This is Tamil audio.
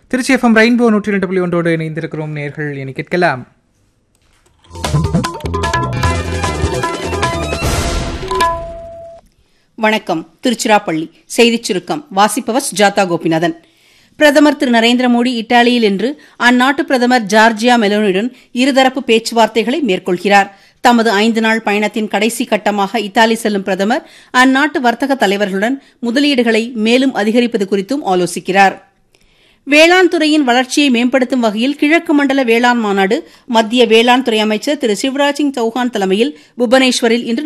திருச்சி எஃப்எம் ரெயின்போ நூற்றி ரெண்டு புள்ளி ஒன்றோடு இணைந்திருக்கிறோம் நேர்கள் என கேட்கலாம் வணக்கம் திருச்சிராப்பள்ளி செய்திச் சுருக்கம் வாசிப்பவர் ஜாதா கோபிநாதன் பிரதமர் திரு நரேந்திர மோடி இத்தாலியில் இன்று அந்நாட்டு பிரதமர் ஜார்ஜியா மெலோனியுடன் இருதரப்பு பேச்சுவார்த்தைகளை மேற்கொள்கிறார் தமது ஐந்து நாள் பயணத்தின் கடைசி கட்டமாக இத்தாலி செல்லும் பிரதமர் அந்நாட்டு வர்த்தக தலைவர்களுடன் முதலீடுகளை மேலும் அதிகரிப்பது குறித்தும் ஆலோசிக்கிறார் வேளாண் துறையின் வளர்ச்சியை மேம்படுத்தும் வகையில் கிழக்கு மண்டல வேளாண் மாநாடு மத்திய வேளாண் துறை அமைச்சர் திரு சிவராஜ் சிங் சௌஹான் தலைமையில் புவனேஸ்வரில் இன்று